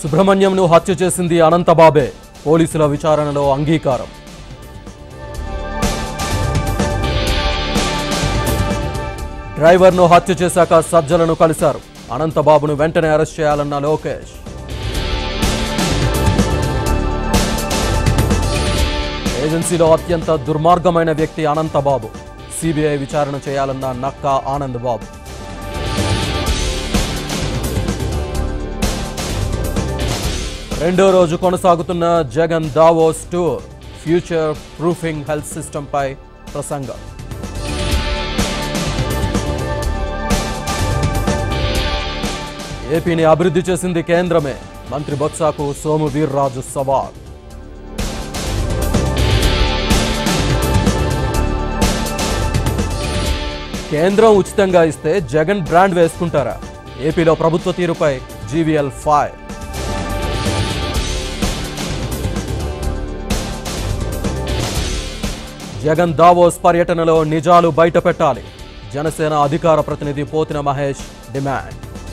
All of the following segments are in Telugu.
సుబ్రహ్మణ్యంను హత్య చేసింది అనంతబాబే పోలీసుల విచారణలో అంగీకారం డ్రైవర్ను హత్య చేశాక సజ్జలను కలిశారు అనంతబాబును వెంటనే అరెస్ట్ చేయాలన్న లోకేష్ ఏజెన్సీలో అత్యంత దుర్మార్గమైన వ్యక్తి అనంతబాబు సిబిఐ విచారణ చేయాలన్న నక్కా ఆనంద్ బాబు రెండో రోజు కొనసాగుతున్న Jagan Davos tour future proofing health సిస్టంపై ప్రసంగం ఏపీని అభివృద్ధి చేసింది కేంద్రమే మంత్రి బొత్సాకు సోము వీర్రాజు సవాల్ కేంద్రం ఉచితంగా ఇస్తే జగన్ బ్రాండ్ వేసుకుంటారా ఏపీలో ప్రభుత్వ తీరుపై జీవీఎల్ ఫైవ్ జగన్ దావోస్ పర్యటనలో నిజాలు బయటపెట్టాలి జనసేన అధికార ప్రతినిధి పోతిన మహేష్ డిమాండ్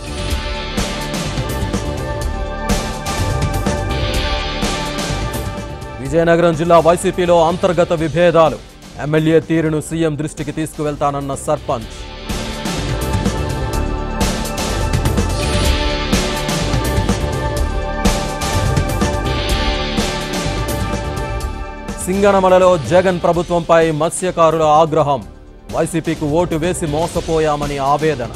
విజయనగరం జిల్లా వైసీపీలో అంతర్గత విభేదాలు ఎమ్మెల్యే తీరును సీఎం దృష్టికి తీసుకువెళ్తానన్న సర్పంచ్ సింగనమలలో జగన్ ప్రభుత్వంపై మత్స్యకారుల ఆగ్రహం వైసీపీకి ఓటు వేసి మోసపోయామని ఆవేదన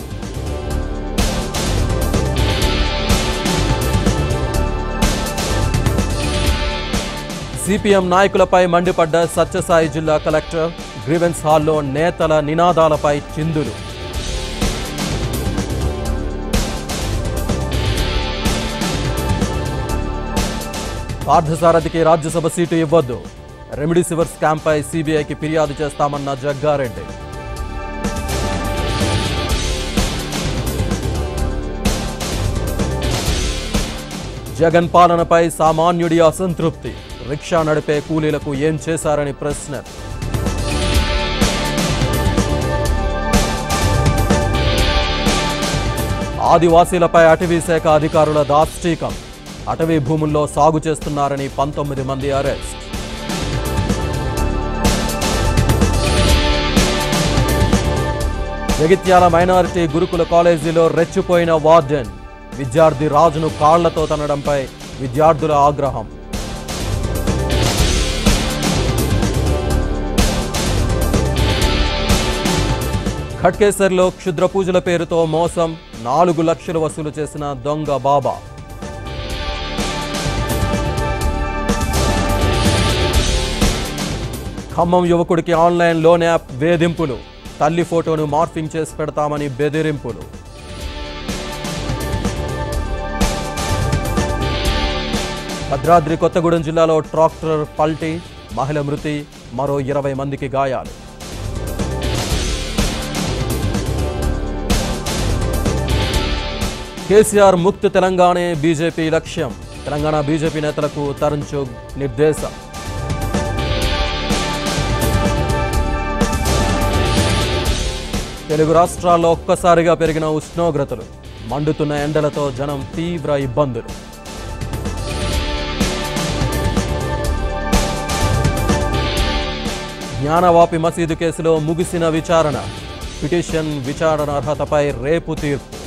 సిపిఎం నాయకులపై మండిపడ్డ సత్యసాయి జిల్లా కలెక్టర్ గ్రీవెన్స్ హాల్లో నేతల నినాదాలపై చిందులు పార్థసారథికి రాజ్యసభ సీటు ఇవ్వొద్దు రెమిడిసివర్ స్కామ్పై సిబిఐకి ఫిర్యాదు చేస్తామన్న జగ్గారెడ్డి జగన్ పాలనపై సామాన్యుడి అసంతృప్తి రిక్షా నడిపే కూలీలకు ఏం చేశారని ప్రశ్న ఆదివాసీలపై అటవీ శాఖ అధికారుల దాష్టీకం అటవీ భూముల్లో సాగు చేస్తున్నారని పంతొమ్మిది మంది అరెస్ట్ జగిత్యాల మైనారిటీ గురుకుల కాలేజీలో రెచ్చిపోయిన వార్డెన్ విద్యార్థి రాజును కాళ్లతో తనడంపై విద్యార్థుల ఆగ్రహం ఖట్కేసర్లో క్షుద్ర పూజల పేరుతో మోసం నాలుగు లక్షలు వసూలు చేసిన దొంగ బాబా ఖమ్మం యువకుడికి ఆన్లైన్ లోన్ యాప్ వేధింపులు తల్లి ఫోటోను మార్ఫింగ్ చేసి పెడతామని బెదిరింపులు భద్రాద్రి కొత్తగూడెం జిల్లాలో ట్రాక్టర్ పల్టీ మహిళ మృతి మరో ఇరవై మందికి గాయాలు కేసీఆర్ ముక్త్ తెలంగాణే బీజేపీ లక్ష్యం తెలంగాణ బీజేపీ నేతలకు తరుణ్ చుగ్ నిర్దేశం తెలుగు రాష్ట్రాల్లో ఒక్కసారిగా పెరిగిన ఉష్ణోగ్రతలు మండుతున్న ఎండలతో జనం తీవ్ర ఇబ్బందులు జ్ఞానవాపి మసీదు కేసులో ముగిసిన విచారణ పిటిషన్ విచారణ అర్హతపై రేపు తీర్పు